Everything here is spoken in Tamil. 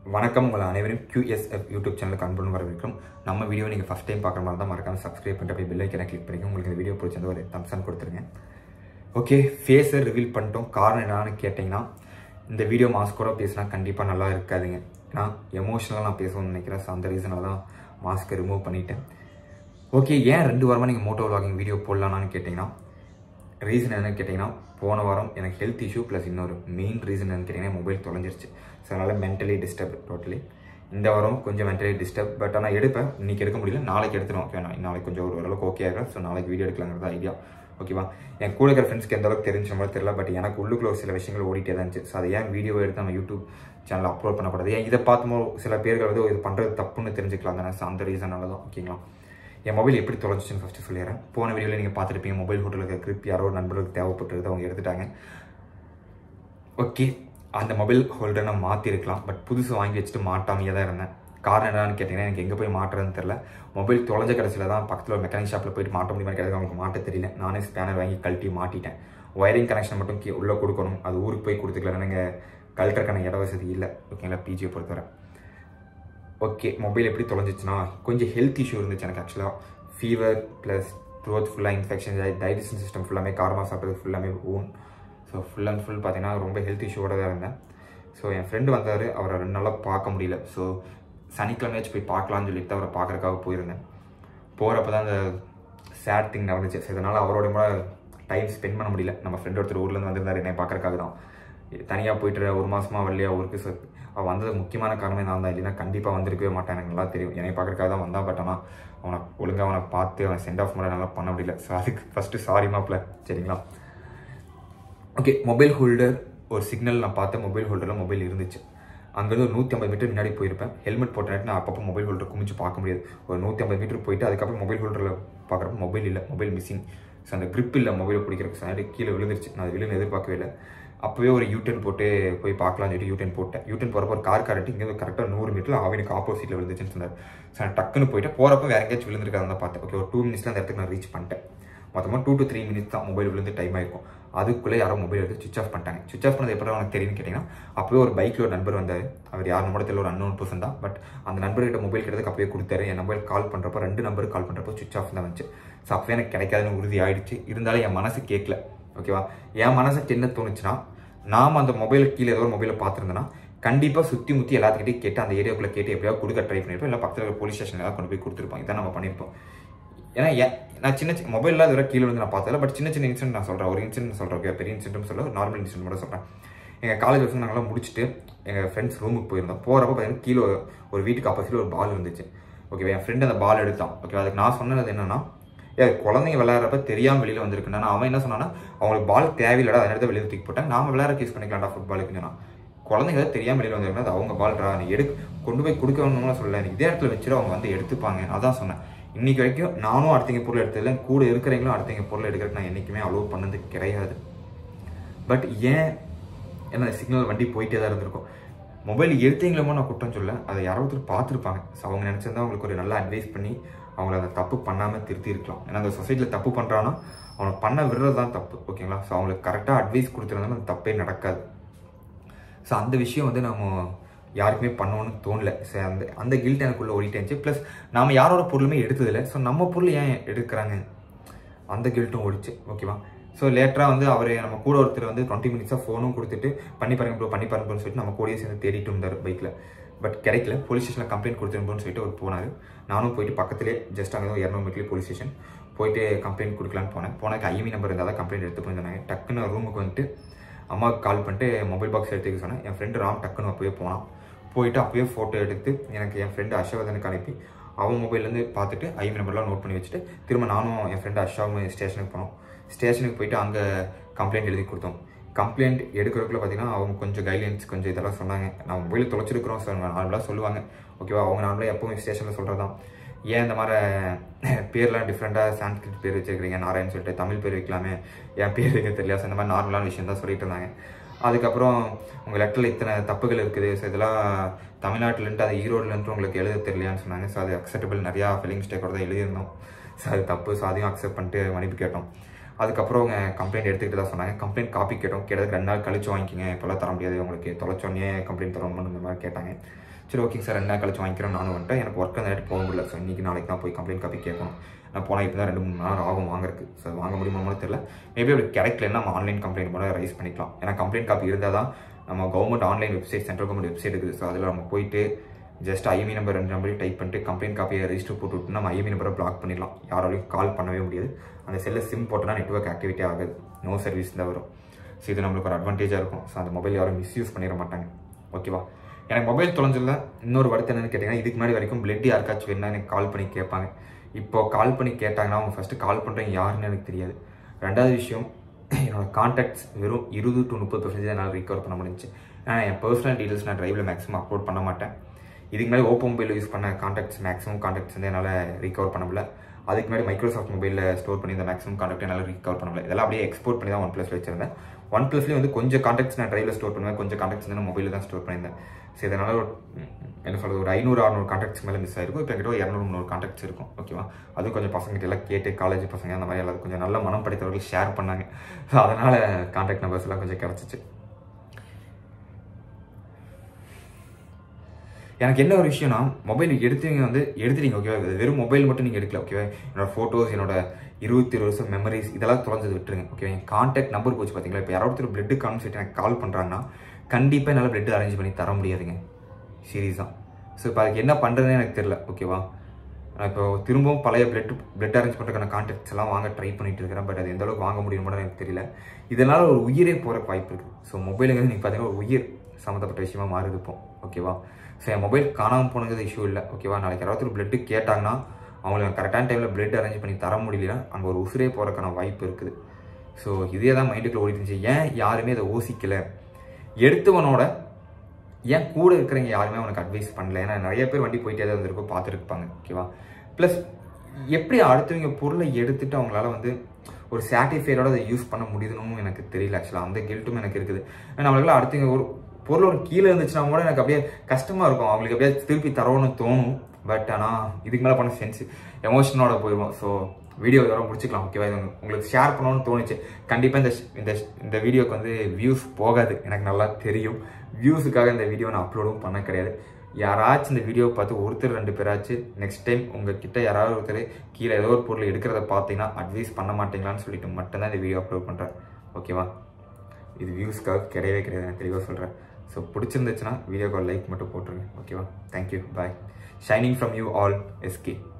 வணக்கம் உங்கள் அனைவரும் QSF யூடியூப் சேனலுக்கு அன்புடன் வரவேற்கிறோம் நம்ம வீடியோ நீங்கள் ஃபஸ்ட் டைம் பார்க்குற மாதிரி தான் மறக்காம சப்ஸ்கிரைப் பண்ணிட்டு அப்படியே பெல் ஐக்கனை கிளிக் பண்ணிக்கோங்க உங்களுக்கு இந்த வீடியோ பிடிச்சிருந்தா ஒரு thumbs up கொடுத்துருங்க ஓகே ஃபேஸை ரிவீல் பண்ணிட்டோம் காரணம் என்னன்னு கேட்டிங்கன்னா இந்த வீடியோ மாஸ்கோட பேசினா கண்டிப்பாக நல்லா இருக்காதுங்க ஏன்னா எமோஷனலாக நான் பேசணும்னு நினைக்கிறேன் ஸோ அந்த ரீசனால தான் மாஸ்க்கை ரிமூவ் பண்ணிட்டேன் ஓகே ஏன் ரெண்டு வாரமாக நீங்கள் மோட்டோ vlogging வீடியோ போடலான்னு கேட்டிங்கன்னா ரீசன் என்னன்னு கேட்டிங்கன்னா போன வாரம் எனக்கு ஹெல்த் இஷ்யூ ப்ளஸ் இன்னொரு மெயின் ரீசன் என்னன்னு கேட்டிங்கன்னா மொபைல் தொலைஞ்சிருச்சு ஸோ அதனால் மென்டலி டிஸ்டர்ப் டோட்டலி இந்த வாரம் கொஞ்சம் மென்டலி டிஸ்டர்ப் பட் ஆனால் எடுப்பேன் இன்னைக்கு எடுக்க முடியல நாளைக்கு எடுத்துருவோம் ஓகே நான் நாளைக்கு கொஞ்சம் ஒரு ஓரளவுக்கு ஓகே ஆகிறேன் ஸோ நாளைக்கு வீடியோ எடுக்கலாங்கிறது ஐடியா ஓகேவா என் கூட இருக்கிற ஃப்ரெண்ட்ஸ்க்கு எந்த அளவுக்கு தெரிஞ்ச மாதிரி தெரியல பட் எனக்கு உள்ளுக்குள்ள ஒரு சில விஷயங்கள் ஓடிட்டே தான் இருந்துச்சு ஸோ அதை ஏன் வீடியோ எடுத்து நம்ம யூடியூப் சேனலில் அப்லோட் பண்ணக்கூடாது ஏன் இதை பார்த்துமோ சில பேர்கள் வந்து இது பண்ணுறது தப்புன்னு தெரிஞ்சுக்கலாம் தானே ஸோ அந்த ரீசனால தான் ஓகேங்களா என் மொபைல் எப்படி தொலைஞ்சிச்சுன்னு ஃபஸ்ட்டு சொல்லிடுறேன் போன வீடியோவில் நீங்கள் பார்த்துருப்பீங்க மொபைல் ஹோட்டலுக்கு கிரிப் யாரோ ஒரு நண்பர்களுக்கு தேவைப்பட்டிருக்கு அவங்க எடுத்துட்டாங்க ஓகே அந்த மொபைல் ஹோல்டரை நான் மாற்றிருக்கலாம் பட் புதுசு வாங்கி வச்சுட்டு மாட்டாமையே தான் இருந்தேன் காரணம் என்னன்னு கேட்டிங்கன்னா எனக்கு எங்கே போய் மாட்டுறதுன்னு தெரில மொபைல் தொலைஞ்ச கடைசியில் தான் பக்கத்தில் ஒரு மெக்கானிக் ஷாப்பில் போயிட்டு மாட்ட முடியுமா கிடையாது அவங்களுக்கு மாட்ட தெரியல நானே ஸ்பேனர் வாங்கி கழட்டி மாட்டிட்டேன் ஒயரிங் கனெக்ஷன் மட்டும் கீ உள்ளே கொடுக்கணும் அது ஊருக்கு போய் கொடுத்துக்கலாம் நீங்கள் கழட்டுறக்கான இட வசதி இல்லை ஓகேங்களா பிஜியை பொறுத்தவரை ஓகே மொபைல் எப்படி தொலைஞ்சிச்சுன்னா கொஞ்சம் ஹெல்த் இஷ்யூ இருந்துச்சு எனக்கு ஆக்சுவலாக ஃபீவர் ப்ளஸ் த்ரோத் ஃபுல்லாக இன்ஃபெக்ஷன் டைஜஷன் சிஸ்டம் ஃபுல்லாமே காரமாக சாப்பிட்றது ஃபுல்லாமே own so full and full பார்த்தீங்கன்னா ரொம்ப ஹெல்த் இஷ்யூவோட தான் இருந்தேன் ஸோ என் ஃப்ரெண்டு வந்தார் அவரை ரெண்டு நாளாக பார்க்க முடியல ஸோ சனிக்கிழமையாச்சும் போய் பார்க்கலான்னு சொல்லிட்டு அவரை பார்க்குறக்காக போயிருந்தேன் போகிறப்ப தான் அந்த சேட் திங் நடந்துச்சு ஸோ இதனால் அவரோட கூட டைம் ஸ்பெண்ட் பண்ண முடியல நம்ம ஃப்ரெண்ட் ஒருத்தர் ஊர்லேருந்து வந்திருந்தார் என்னை பார்க்குறக்காக தான் தனியாக போயிட்டு ஒரு மாசமா வரலையா ஊருக்கு ஸோ அவள் வந்தது முக்கியமான காரணமே நான் தான் இல்லைன்னா கண்டிப்பாக வந்திருக்கவே மாட்டேன் எனக்கு நல்லா தெரியும் என்னை பார்க்குறக்காக தான் வந்தான் பட் ஆனால் அவனை ஒழுங்காக அவனை பார்த்து அவனை சென்ட் ஆஃப் பண்ண நல்லா பண்ண முடியல ஸோ அதுக்கு ஃபஸ்ட்டு சாரி மாப்பிள்ள சரிங்களா ஓகே மொபைல் ஹோல்டர் ஒரு சிக்னல் நான் பார்த்தேன் மொபைல் ஹோல்டரில் மொபைல் இருந்துச்சு அங்கேருந்து ஒரு நூற்றி ஐம்பது மீட்டர் முன்னாடி போயிருப்பேன் ஹெல்மெட் போட்டேன் நான் அப்பப்போ மொபைல் ஹோல்டர் குமிச்சு பார்க்க முடியாது ஒரு நூற்றி ஐம்பது மீட்டர் போயிட்டு அதுக்கப்புறம் மொபைல் ஹோல்டரில் பார்க்குறப்ப மொபைல் இல்லை மொபைல் மிஸ்ஸிங் ஸோ அந்த grip இல்லை மொபைலை பிடிக்கிறதுக்கு ஸோ அது கீழே விழுந்துருச்சு நான் அது விழுந்து எதிர்பார்க்கவே இல்லை அப்போவே ஒரு யூட்டன் போட்டு போய் பார்க்கலாம்னு சொல்லிட்டு யூட்டன் போட்டேன் யூட்டன் போகிறப்ப ஒரு கார் காரட்டி இங்கே கரெக்டாக நூறு மீட்டர் அவனுக்கு ஆப்போசிட்டில் விழுந்துச்சுன்னு சொன்னார் ஸோ நான் டக்குன்னு போயிட்டு போகிறப்ப வேற எங்கேயாச்சும் விழுந்திருக்காது தான் பார்த்தேன் ஓகே ஒரு டூ மினிட்ஸில் அந்த இடத்துக்கு நான் ரீச் பண்ணிட்டேன் மொத்தமாக டூ டு த்ரீ மினிட்ஸ் தான் மொபைல் விழுந்து டைம் ஆயிருக்கும் அதுக்குள்ளே யாரோ மொபைல் எடுத்து சுவிச் ஆஃப் பண்ணிட்டாங்க சுவிச் ஆஃப் பண்ணது எப்படி அவனுக்கு தெரியும்னு கேட்டிங்கன்னா அப்போவே ஒரு பைக்கில் ஒரு நண்பர் வந்தார் அவர் யார் நம்பர் தெரியல ஒரு அன்னோன் பர்சன் தான் பட் அந்த நண்பர்கிட்ட மொபைல் கிட்டதுக்கு அப்பவே கொடுத்தாரு என் மொபைல் கால் பண்ணுறப்போ ரெண்டு நம்பர் கால் பண்ணுறப்போ சுவிச் ஆஃப் தான் வந்துச்சு ஸோ அப்பவே எனக்கு கிடைக்காதுன்னு உறுதி ஆயிடுச்சு இருந்தாலும் என் மனசு கேட்கல ஓகேவா என் மனசுக்கு என்ன தோணுச்சுன்னா நாம் அந்த மொபைல் கீழே ஏதோ ஒரு மொபைலை பார்த்துருந்தேன்னா கண்டிப்பாக சுற்றி முற்றி எல்லாத்துக்கிட்டையும் கேட்டு அந்த ஏரியாக்குள்ளே கேட்டு எப்படியாவது கொடுக்க ட்ரை பண்ணியிருப்போம் இல்லை பக்கத்தில் இருக்கிற போலீஸ் ஸ்டேஷன் ஏதாவது கொண்டு போய் கொடுத்துருப்போம் இதான் நம்ம பண்ணியிருப்போம் ஏன்னா ஏன் நான் சின்ன சின்ன மொபைலில் அது வரை கீழே வந்து நான் பார்த்ததில்ல பட் சின்ன சின்ன இன்சிடென்ட் நான் சொல்கிறேன் ஒரு இன்சிடென்ட் சொல்கிறேன் ஓகே பெரிய இன்சிடென்ட் சொல்ல ஒரு நார்மல் இன்சிடென்ட் மட்டும் சொல்கிறேன் எங்கள் காலேஜ் வருஷம் நாங்களாம் முடிச்சுட்டு எங்கள் ஃப்ரெண்ட்ஸ் ரூமுக்கு போயிருந்தோம் போகிறப்ப பார்த்தீங்கன்னா கீழே ஒரு வீட்டுக்கு ஆப்போசிட்டில் ஒரு பால் இருந்துச்சு ஓகேவா என் ஃப்ரெண்ட் அந்த பால் எடுத்தான் ஓகே அதுக்கு நான் சொன்னது என்னன்னா ஏ குழந்தைங்க விளையாடுறப்ப தெரியாமல் வெளியில் வந்திருக்குன்னா அவன் என்ன சொன்னான்னா அவங்களுக்கு பால் தேவையில்லடா அதை எடுத்து வெளியில் தூக்கி போட்டேன் நாம விளையாட யூஸ் பண்ணிக்கலாம்டா ஃபுட்பாலுக்கு சொன்னான் குழந்தைங்க ஏதாவது தெரியாமல் வெளியில் வந்திருக்குன்னா அது அவங்க பால்ரா நீ எடு கொண்டு போய் கொடுக்கணும்னு சொல்லல நீ இதே இடத்துல வச்சுட்டு அவங்க வந்து எடுத்துப்பாங்க அதான் சொன்னேன் இன்னைக்கு வரைக்கும் நானும் அடுத்தவங்க பொருள் எடுத்ததில்ல கூட இருக்கிறவங்களும் அடுத்தவங்க பொருள் எடுக்கிறதுக்கு நான் என்றைக்குமே அலோவ் பண்ணது கிடையாது பட் ஏன் என்ன சிக்னல் வண்டி போயிட்டே தான் இருந்திருக்கும் மொபைல் எடுத்தீங்களமோ நான் குற்றம் சொல்ல அதை யாரோ ஒருத்தர் பார்த்துருப்பாங்க ஸோ அவங்க நினச்சிருந்தா அவங்களுக்கு ஒரு நல்ல அட்வைஸ் பண்ணி அவங்கள அதை தப்பு பண்ணாமல் திருத்தி இருக்கலாம் ஏன்னா அந்த சொசைட்டியில் தப்பு பண்ணுறான்னா அவனை பண்ண விடுறது தான் தப்பு ஓகேங்களா ஸோ அவங்களுக்கு கரெக்டாக அட்வைஸ் கொடுத்துருந்தாலும் அந்த தப்பே நடக்காது ஸோ அந்த விஷயம் வந்து நம்ம யாருக்குமே பண்ணணும்னு தோணல ஸோ அந்த அந்த கில்ட் எனக்குள்ளே ஓடிட்டே இருந்துச்சு ப்ளஸ் நாம் யாரோட பொருளுமே எடுத்ததில்லை ஸோ நம்ம பொருள் ஏன் எடுக்கிறாங்க அந்த கில்ட்டும் ஓடிச்சு ஓகேவா ஸோ லேட்டராக வந்து அவர் நம்ம கூட ஒருத்தர் வந்து டுவெண்ட்டி மினிட்ஸாக ஃபோனும் கொடுத்துட்டு பண்ணி பாருங்க ப்ரோ பண்ணி பாருங்கன்னு சொல்லிட்டு நம்ம கூடயே சேர்ந்து தேடிட்டு இருந்தார் பைக்கில் பட் கிடைக்கல போலீஸ் ஸ்டேஷனில் கம்ப்ளைண்ட் கொடுத்துருப்போம்னு சொல்லிட்டு அவர் போனார் நானும் போயிட்டு பக்கத்துலேயே ஜஸ்ட் அங்கே இரநூறு மீட்டர்லேயே போலீஸ் ஸ்டேஷன் போயிட்டு கம்ப்ளைண்ட் கொடுக்கலான்னு போனேன் போனக்கு ஐவி நம்பர் இருந்தால் தான் கம்ப்ளைண்ட் எடுத்து போயிருந்தாங்க டக்குன்னு ரூமுக்கு வந்துட்டு அம்மாவுக்கு கால் பண்ணிட்டு மொபைல் பாக்ஸ் எடுத்துக்க சொன்னேன் என் ஃப்ரெண்டு ராம் டக்குன்னு அப்போயே போனான் போயிட்டு அப்போயே ஃபோட்டோ எடுத்து எனக்கு என் ஃப்ரெண்டு அசோவதனுக்கு அனுப்பி அவன் மொபைல்லேருந்து பார்த்துட்டு ஐவி நம்பர்லாம் நோட் பண்ணி வச்சுட்டு திரும்ப நானும் என் ஃப்ரெண்டு அஷாவும் ஸ்டேஷனுக்கு போனோம் ஸ்டேஷனுக்கு போயிட்டு அங்கே கம்ப்ளைண்ட் எழுதி கொடுத்தோம் கம்ப்ளைண்ட் எடுக்கிறதுக்குள்ள பார்த்தீங்கன்னா அவங்க கொஞ்சம் கைட்லைன்ஸ் கொஞ்சம் இதெல்லாம் சொன்னாங்க நான் மொபைல் தொலைச்சிருக்கிறோம் சார் நார்மலாக சொல்லுவாங்க ஓகேவா அவங்க நார்மலாக எப்பவும் ஸ்டேஷனில் சொல்கிறது தான் ஏன் இந்த மாதிரி பேர்லாம் டிஃப்ரெண்ட்டாக சான்ஸ்கிரிட் பேர் வச்சிருக்கிறீங்க நாராயண் சொல்லிட்டு தமிழ் பேர் வைக்கலாமே என் பேர் வைக்க தெரியல ஸோ இந்த மாதிரி நார்மலான விஷயம் தான் சொல்லிட்டு இருந்தாங்க அதுக்கப்புறம் உங்கள் லெட்டரில் இத்தனை தப்புகள் இருக்குது ஸோ இதெல்லாம் தமிழ்நாட்டிலேருந்து அது ஈரோடுலேருந்து உங்களுக்கு எழுத தெரியலையான்னு சொன்னாங்க ஸோ அது அக்செப்டபிள் நிறையா ஃபில்லிங் மிஸ்டேக்கோட தான் எழுதியிருந்தோம் ஸோ அது தப்பு ஸோ அதையும் அக்செப்ட் பண்ணிட்டு மன்னிப்பு கேட்டோம் அதுக்கப்புறம் அவங்க கம்ப்ளைண்ட் எடுத்துக்கிட்டு தான் சொன்னாங்க கம்ப்ளைண்ட் காப்பி கேட்டோம் கேட்டதுக்கு ரெண்டு நாள் கழிச்சு வாங்கிக்கிங்க இப்போல்லாம் தர முடியாது உங்களுக்கு தொலைச்சோன்னே கம்ப்ளைண்ட் தரணும்னு இந்த மாதிரி கேட்டாங்க சரி ஓகே சார் ரெண்டு நாள் கழிச்சு வாங்கிக்கிறேன் நானும் வந்துட்டேன் எனக்கு ஒர்க் அந்த நேரத்து போக முடியல ஸோ இன்றைக்கி நாளைக்கு தான் போய் கம்ப்ளைண்ட் காப்பி கேட்கணும் நான் போனால் இப்போ தான் ரெண்டு மூணு நாள் ஆகும் வாங்குறதுக்கு ஸோ வாங்க முடியுமான்னு தெரியல மேபி அப்படி கிடைக்கலன்னா நம்ம ஆன்லைன் கம்ப்ளைண்ட் கூட ரைஸ் பண்ணிக்கலாம் ஏன்னா கம்ப்ளைண்ட் காப்பி இருந்தால் தான் நம்ம government online website central government website இருக்குது ஸோ அதில் நம்ம போயிட்டு ஜஸ்ட் ஐஎம்இ நம்பர் ரெண்டு நம்பரையும் டைப் பண்ணிட்டு கம்ப்ளைண்ட் காப்பியை ரெஜிஸ்டர் போட்டு விட்டு நம்ம ஐஎம்இ நம்பரை பிளாக் பண்ணிடலாம் யாராலையும் கால் பண்ணவே முடியாது அந்த செல்லில் சிம் போட்டோன்னா நெட்ஒர்க் ஆக்டிவிட்டி ஆகாது நோ சர்வீஸ் தான் வரும் ஸோ இது நம்மளுக்கு ஒரு அட்வான்டேஜாக இருக்கும் ஸோ அந்த மொபைல் யாரும் மிஸ்யூஸ் பண்ணிட மாட்டாங்க ஓகேவா எனக்கு மொபைல் தொலைஞ்சதில் இன்னொரு வருத்தம் என்னன்னு கேட்டிங்கன்னா இதுக்கு முன்னாடி வரைக்கும் பிளட் யாருக்காச்சும் வேணா எனக்கு கால் பண்ணி கேட்பாங்க இப்போ கால் பண்ணி கேட்டாங்கன்னா அவங்க ஃபஸ்ட்டு கால் பண்ணுறவங்க யாருன்னு எனக்கு தெரியாது ரெண்டாவது விஷயம் என்னோட கான்டாக்ட்ஸ் வெறும் இருபது டு முப்பது பர்சன்டேஜ் என்னால் ரிகவர் பண்ண முடிஞ்சுச்சு ஏன்னா என் பர்சனல் டீட்டெயில்ஸ் நான் டிரைவில் மேக்ஸிமம் அப்லோட் பண்ண மாட்டேன் இதுக்கு மேலே ஓப்போ மொபைல் யூஸ் பண்ண கான்டாக்ட்ஸ் மேக்ஸிமம் கான்டாக்ட்ஸ் வந்து என்னால் ரிகவர் பண்ண முடியல அதுக்கு முன்னாடி மைக்ரோசாஃப்ட் மொபைலில் ஸ்டோர் பண்ணி இந்த மேக்ஸிமம் கான்டாக்ட் என்னால் ரிகவர் பண்ண முடியல இதெல்லாம் அப்படியே எக்ஸ்போர்ட் பண்ணி தான் ஒன் ப்ளஸ் வச்சிருந்தேன் ஒன் ப்ளஸ்லேயும் வந்து கொஞ்சம் கான்டாக்ட்ஸ் நான் டிரைவில் ஸ்டோர் பண்ணுவேன் கொஞ்சம் கான்டாக்ட்ஸ் வந்து நான் மொபைலில் தான் ஸ்டோர் பண்ணியிருந்தேன் ஸோ இதனால் ஒரு என்ன சொல்கிறது ஒரு ஐநூறு அறுநூறு கான்டாக்ட்ஸ் மேலே மிஸ் ஆயிருக்கும் இப்போ என்கிட்ட ஒரு இரநூறு முந்நூறு கான்டாக்ட்ஸ் இருக்கும் ஓகேவா அதுவும் கொஞ்சம் பசங்கிட்ட எல்லாம் கேட்டு காலேஜ் பசங்க அந்த மாதிரி எல்லாம் கொஞ்சம் நல்ல மனம் படித்தவர்கள் ஷேர் பண்ணாங்க ஸோ அதனால் கான்டாக்ட் நம்பர்ஸ் எல்லாம் கொஞ்சம் கிடச்சிச்சு எனக்கு என்ன ஒரு விஷயம்னா மொபைல் எடுத்தீங்க வந்து எடுத்துட்டீங்க ஓகேவா இது வெறும் மொபைல் மட்டும் நீங்கள் எடுக்கல ஓகேவா என்னோட ஃபோட்டோஸ் என்னோட இருபத்தி ஒரு வருஷம் மெமரிஸ் இதெல்லாம் தொலைஞ்சது விட்டுருங்க ஓகேவா என் கான்டாக்ட் நம்பர் போச்சு பார்த்தீங்களா இப்போ யாராவது ஒரு பிளட்டு கான்செப்ட் எனக்கு கால் பண்ணுறாங்கன்னா கண்டிப்பாக என்னால் பிளட் அரேஞ்ச் பண்ணி தர முடியாதுங்க சீரியஸாக ஸோ இப்போ அதுக்கு என்ன பண்ணுறதுன்னு எனக்கு தெரியல ஓகேவா நான் இப்போ திரும்பவும் பழைய பிளட் பிளட் அரேஞ்ச் பண்ணுறதுக்கான கான்டாக்ட்ஸ் எல்லாம் வாங்க ட்ரை பண்ணிட்டு இருக்கிறேன் பட் அது எந்த அளவுக்கு வாங்க முடியுமோ எனக்கு தெரியல இதனால் ஒரு உயிரே போகிறக்கு வாய்ப்பு இருக்குது ஸோ மொபைலுங்கிறது நீங்கள் பார்த்தீங்கன்னா ஒரு உயிர் சம்மந்தப்பட்ட விஷயமா மாறுது இப்போ ஓகேவா ஸோ என் மொபைல் காணாமல் போனது இஷ்யூ இல்லை ஓகேவா நாளைக்கு யாராவது ஒரு பிளட்டு கேட்டாங்கன்னா அவங்களுக்கு கரெக்டான டைமில் பிளட் அரேஞ்ச் பண்ணி தர முடியலன்னா அங்கே ஒரு உசுரே போகிறதுக்கான வாய்ப்பு இருக்குது ஸோ இதே தான் மைண்டுக்குள்ள ஓடிட்டு இருந்துச்சு ஏன் யாருமே அதை யோசிக்கலை எடுத்தவனோட ஏன் கூட இருக்கிறவங்க யாருமே அவனுக்கு அட்வைஸ் பண்ணல ஏன்னா நிறைய பேர் வண்டி போயிட்டே தான் வந்திருக்கோம் பார்த்துருப்பாங்க ஓகேவா ப்ளஸ் எப்படி அடுத்தவங்க பொருளை எடுத்துட்டு அவங்களால வந்து ஒரு சாட்டிஸ்ஃபைடோட அதை யூஸ் பண்ண முடியுதுன்னு எனக்கு தெரியல ஆக்சுவலாக அந்த கில்ட்டும் எனக்கு இருக்குது நம்மளுக்குலாம் அடுத்தவங்க ஒரு பொருள் ஒரு கீழே இருந்துச்சுன்னா கூட எனக்கு அப்படியே கஷ்டமாக இருக்கும் அவங்களுக்கு அப்படியே திருப்பி தரோன்னு தோணும் பட் ஆனால் இதுக்கு மேலே பண்ண சென்ஸ் எமோஷனோட போயிடுவோம் ஸோ வீடியோ இதோட முடிச்சுக்கலாம் ஓகேவா இது உங்களுக்கு ஷேர் பண்ணணும்னு தோணுச்சு கண்டிப்பாக இந்த இந்த இந்த வீடியோக்கு வந்து வியூஸ் போகாது எனக்கு நல்லா தெரியும் வியூஸுக்காக இந்த வீடியோ நான் அப்லோடும் பண்ண கிடையாது யாராச்சும் இந்த வீடியோ பார்த்து ஒருத்தர் ரெண்டு பேராச்சும் நெக்ஸ்ட் டைம் உங்ககிட்ட யாராவது ஒருத்தர் கீழே ஏதோ ஒரு பொருள் எடுக்கிறத பார்த்தீங்கன்னா அட்வைஸ் பண்ண மாட்டீங்களான்னு சொல்லிட்டு மட்டும்தான் இந்த வீடியோ அப்லோட் பண்ணுறேன் ஓகேவா இது வியூஸ்க்காக கிடையவே கிடையாது நான் தெளிவாக சொல்கிறேன் ஸோ பிடிச்சிருந்துச்சுன்னா வீடியோக்கு லைக் மட்டும் போட்டுருங்க ஓகேவா thank you bye shining from you all SK